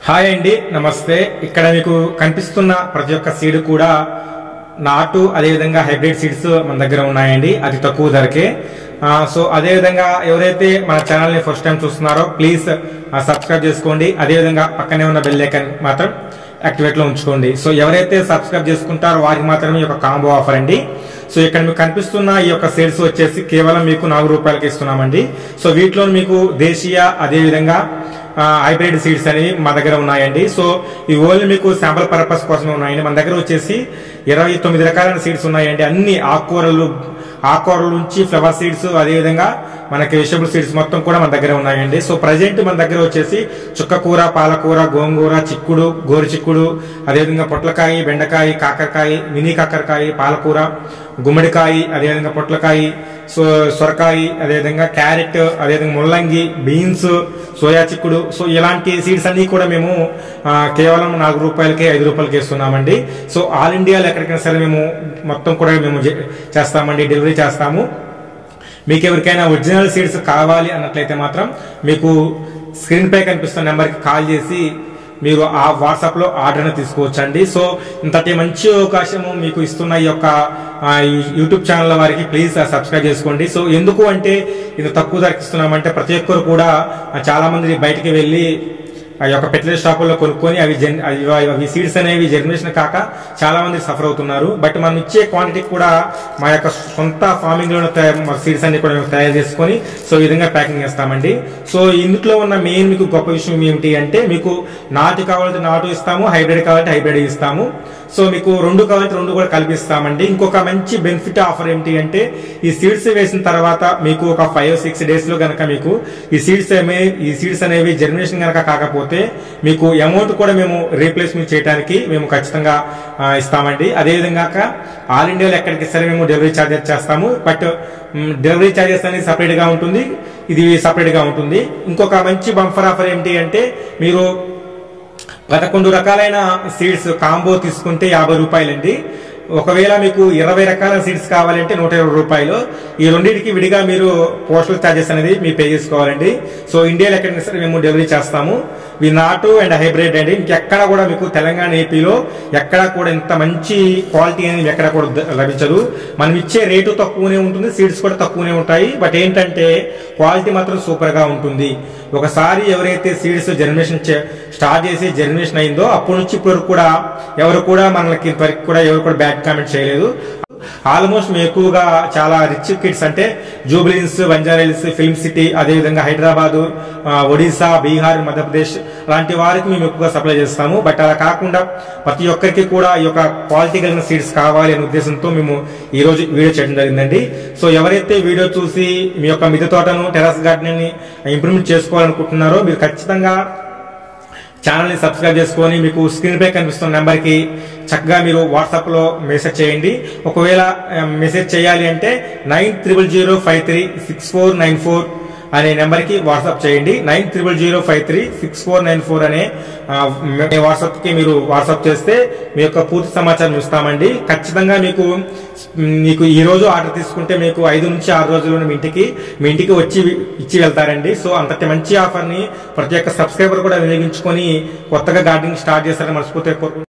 hi అండి నమస్తే ఇక్కడ మీకు కనిపిస్తున్న ప్రతి ఒక్క సీడ్ కూడా నాటు అదేవిధంగా హైబ్రిడ్ సీడ్స్ మన దగ్గర ఉన్నాయండి అతి తక్కువ ధరకే ఆ, సో అదేవిధంగా ఎవరైతే మన ఛానల్ ని ఫస్ట్ టైం చూస్తున్నారో ప్లీజ్ సబ్స్క్రైబ్ చేసుకోండి అదేవిధంగా పక్కనే ఉన్న బెల్ ఐకాన్ మాత్రం యాక్టివేట్ లో ఉంచుకోండి సో ఎవరైతే సబ్స్క్రైబ్ చేసుకుంటారో వారికి మాత్రమే ఈ యొక్క కాంబో ఆఫర్ అండి సో ఇక్కడ మీకు కనిపిస్తున్న ఈ యొక్క సేల్స్ వచ్చేసి కేవలం మీకు నాలుగు రూపాయలకి ఇస్తున్నామండి సో వీటిలో మీకు దేశీయ అదేవిధంగా ఆ, హైబ్రిడ్ సీడ్స్ అనేవి మా దగ్గర ఉన్నాయండి సో ఈ ఓన్లీ మీకు శాంపుల్ పర్పస్ కోసమే ఉన్నాయండి మన దగ్గర వచ్చేసి ఇరవై తొమ్మిది రకాలైన సీడ్స్ ఉన్నాయండి అన్ని ఆకుకూరలు ఆకుకూరల నుంచి ఫ్లవర్ సీడ్స్ అదేవిధంగా మనకి వెజిటబుల్ సీడ్స్ మొత్తం కూడా మన దగ్గర ఉన్నాయండి సో ప్రజెంట్ మన దగ్గర వచ్చేసి చుక్కకూర పాలకూర గోంగూర చిక్కుడు గోరు చిక్కుడు అదేవిధంగా పొట్లకాయ బెండకాయ కాకరకాయ మినీ కాకరకాయ పాలకూర గుమ్మడికాయ అదేవిధంగా పొట్లకాయ సో సొరకాయ అదేవిధంగా క్యారెట్ అదేవిధంగా ముల్లంగి బీన్స్ సోయా చిక్కుడు సో ఇలాంటి సీడ్స్ అన్ని కూడా మేము ఆ, కేవలం నాలుగు రూపాయలకి ఐదు రూపాయలకి ఇస్తున్నామండి సో ఆల్ ఇండియాలో ఎక్కడికైనా సరే మేము మొత్తం కూడా మేము జే- చేస్తామండి డెలివరీ చేస్తాము మీకు ఎవరికైనా ఒరిజినల్ సీడ్స్ కావాలి అన్నట్లయితే మాత్రం మీకు స్క్రీన్ పై కనిపిస్తున్న నెంబర్కి కాల్ చేసి మీరు ఆ వాట్సాప్ లో ఆర్డర్ తీసుకోవచ్చండి సో ఇంతటి మంచి అవకాశము మీకు ఇస్తున్న ఈ యొక్క ఆ, ఈ యూట్యూబ్ ఛానల్ వారికి ప్లీజ్ సబ్స్క్రైబ్ చేసుకోండి సో ఎందుకు అంటే ఇది తక్కువ ధరకి ఇస్తున్నామంటే ప్రతి ఒక్కరు కూడా ఆ, చాలా మంది బయటికి వెళ్ళి ఆ యొక్క పెట్రోల్ షాపుల్లో కొనుక్కొని అవి జన్ అవి అవి సీడ్స్ అనేవి జర్మినేషన్ కాక చాలా మంది సఫర్ అవుతున్నారు బట్ మనం ఇచ్చే క్వాంటిటీ కూడా మా యొక్క సొంత ఫార్మింగ్ లో సీడ్స్ అన్ని కూడా మేము తయారు చేసుకొని సో ఈ విధంగా ప్యాకింగ్ చేస్తామండి సో ఇందులో ఉన్న మెయిన్ మీకు గొప్ప విషయం ఏమిటి అంటే మీకు నాటు కావాలంటే నాటు ఇస్తాము హైబ్రిడ్ కావాలంటే హైబ్రిడ్ ఇస్తాము సో మీకు రెండు కావాలంటే రెండు కూడా కల్పిస్తామండి ఇంకొక మంచి బెనిఫిట్ ఆఫర్ ఏంటి అంటే ఈ సీడ్స్ వేసిన తర్వాత మీకు ఒక ఫైవ్ సిక్స్ డేస్ లో గనక మీకు ఈ సీడ్స్ ఏమే ఈ సీడ్స్ అనేవి జర్మినేషన్ గనక కాకపోతే మీకు అమౌంట్ కూడా మేము రీప్లేస్మెంట్ చేయడానికి మేము ఖచ్చితంగా ఆ, ఇస్తామండి అదేవిధంగా ఆల్ ఇండియాలో ఎక్కడికి సరే మేము డెలివరీ ఛార్జెస్ చేస్తాము బట్ మ్, డెలివరీ ఛార్జెస్ అనేది సపరేట్ గా ఉంటుంది ఇది సపరేట్ గా ఉంటుంది ఇంకొక మంచి బంఫర్ ఆఫర్ ఏంటి అంటే మీరు పదకొండు రకాలైన సీడ్స్ కాంబో తీసుకుంటే యాభై రూపాయలండి ఒకవేళ మీకు ఇరవై రకాల సీడ్స్ కావాలంటే నూట ఇరవై రూపాయలు ఈ రెండింటికి విడిగా మీరు పోస్టల్ ఛార్జెస్ అనేది మీ పే చేసుకోవాలండి సో ఇండియాలో ఎక్కడికి సరే మేము డెలివరీ చేస్తాము వి నాటు అండ్ హైబ్రిడ్ అండి ఇంకెక్కడ కూడా మీకు తెలంగాణ ఏపీలో ఎక్కడ కూడా ఇంత మంచి క్వాలిటీ అనేది ఎక్కడ కూడా ద- లభించదు మనం ఇచ్చే రేటు తక్కువనే ఉంటుంది సీడ్స్ కూడా తక్కువనే ఉంటాయి బట్ ఏంటంటే క్వాలిటీ మాత్రం సూపర్ గా ఉంటుంది ఒకసారి ఎవరైతే సీడ్స్ జర్మినేషన్ స్టార్ట్ చేసి జర్మినేషన్ అయిందో అప్పటి నుంచి ఇప్పుడు వరకు కూడా ఎవరు కూడా మనకి ఇంతవరకు కూడా ఎవరు కూడా బ్యాడ్ కామెంట్ చేయలేదు ఆల్మోస్ట్ మేము ఎక్కువగా చాలా రిచ్ కిడ్స్ అంటే జూబ్లీన్స్ బంజారాహిల్స్ ఫిల్మ్ సిటీ అదేవిధంగా హైదరాబాద్ ఒడిశా బీహార్ మధ్యప్రదేశ్ అలాంటి వారికి మేము ఎక్కువగా సప్లై చేస్తాము బట్ అలా కాకుండా ప్రతి ఒక్కరికి కూడా ఈ యొక్క క్వాలిటీ కలిగిన సీడ్స్ కావాలి అనే ఉద్దేశంతో మేము ఈ రోజు వీడియో చేయడం జరిగిందండి సో ఎవరైతే వీడియో చూసి మీ యొక్క మిద్దె తోటను టెరస్ గార్డెన్ ని ఇంప్రూవ్మెంట్ చేసుకోవాలనుకుంటున్నారో మీరు ఖచ్చితంగా ఛానల్ ని సబ్స్క్రైబ్ చేసుకొని మీకు స్క్రీన్ పై కనిపిస్తున్న నెంబర్ కి చక్కగా మీరు వాట్సాప్ లో మెసేజ్ చేయండి ఒకవేళ ఆ, మెసేజ్ చేయాలి అంటే nine triple zero five three six four nine four అనే నెంబర్ కి వాట్సాప్ చేయండి nine triple zero five three six four nine four అనే వాట్సాప్ కి మీరు వాట్సాప్ చేస్తే మీ యొక్క పూర్తి సమాచారం ఇస్తామండి ఖచ్చితంగా మీకు మీకు ఈ రోజు ఆర్డర్ తీసుకుంటే మీకు ఐదు నుంచి ఆరు రోజుల్లో మీ ఇంటికి మీ ఇంటికి వచ్చి ఇచ్చి వెళ్తారండి సో అంతటి మంచి ఆఫర్ ని ప్రతి ఒక్క సబ్స్క్రైబర్ కూడా వినియోగించుకొని కొత్తగా గార్డెనింగ్ స్టార్ట్ చేస్తారని మనస్ఫూర్తిగా కోరుకుంటున్నాను